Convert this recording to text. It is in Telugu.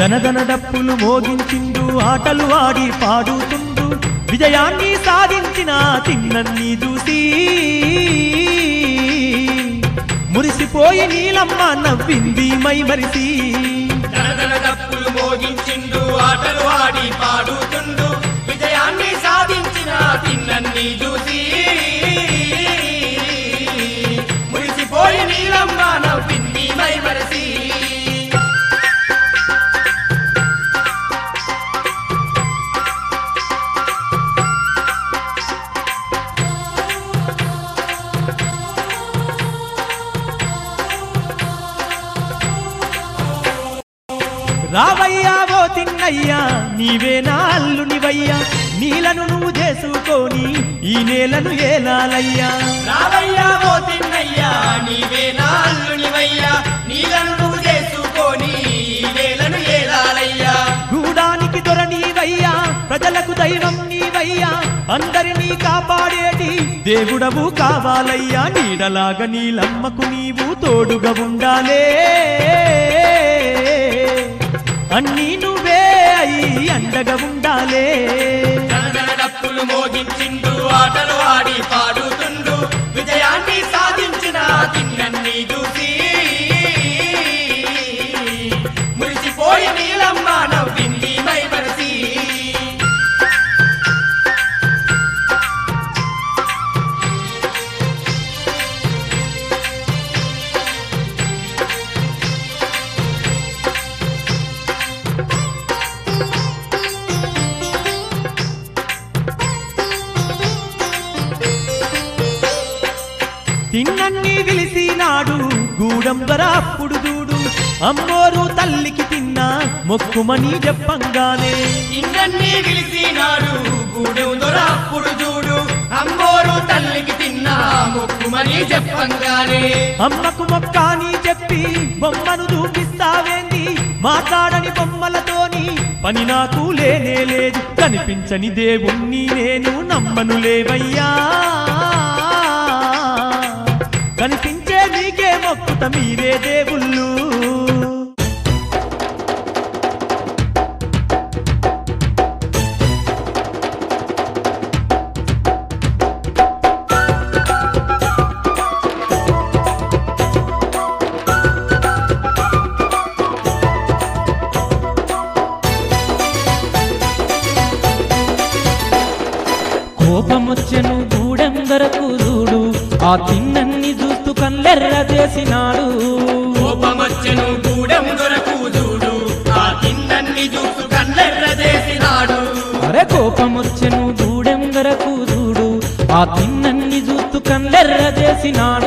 ధనధన డప్పులు మోగించిండు ఆటలు ఆడి పాడుతుండు విజయాన్ని సాధించిన చిన్నన్ని చూసి మురిసిపోయి నీలమ్మ నవ్వింది మై మరిసి దనదన డప్పులు మోగించిండు ఆటలు ఆడి పాడుతుండు విజయాన్ని సాధించిన తిన్నన్ని చూసి మురిసిపోయి నీలమ్మ నవ్వింది మై మరసి రావయ్యా ఓ తిన్నయ్యా నీవే నా అల్లునివయ్యా నీలను నువ్వు చేసుకొని ఈ నేలను ఏలాలయ్యా రావయ్యా ఓ తిన్నయ్యా నీవే నా అల్లునివయ్యా నీలను నువ్వు చేసుకొని ఈ నేలను ఏలాలయ్యా గూడానికి దొర నీవయ్యా ప్రజలకు దైవం నీవయ్యా అందరినీ కాపాడేటి దేవుడవు కావాలయ్యా నీడలాగా నీలమ్మకు నీవు తోడుగా ఉండాలే అన్నీ నువ్వే అయి అండగా ఉండాలే దనదన డప్పులు మోగించిండు ఆటలు ఆడి పాడుతుండు విజయాన్ని సాధించిన తిన్నన్ని చూసి మురిసిపోయి నీలమ్మ నవ్వింది మై మరసి తిన్నన్ని విలిసినాడు గూడం దొర అప్పుడు దూడు అమ్మోరు తల్లికి తిన్నా మొక్కుమని చెప్పంగానే ఇన్నన్ని పిలిచినాడు గూడెం దొర అప్పుడు చూడు అమ్మోరు తల్లికి తిన్నా మొక్కుమని చెప్పంగానే అమ్మకు మొక్క అని చెప్పి బొమ్మను చూపిస్తావేంది మాట్లాడని బొమ్మలతోని పని నాకు లేనే లేదు కనిపించని దేవుణ్ణి నేను నమ్మను లేవయ్యా కనిపించే నీకే మొక్కుత మీరే దేవుళ్ళు కోపమొచ్చెను గూడెందరకు చూడు ఆ తిన్నన్ని చూస్తూ కళ్ళెర్ర చేసినాడు కోపమొచ్చెను గూడెం దొరకు చూడు ఆ తిన్నన్ని చూసు కళ్ళెర్ర చేసినాడు అరే కోపమొచ్చెను గూడెందరకు చూడు ఆ తిన్నన్ని చూస్తూ కళ్ళెర్ర చేసినాడు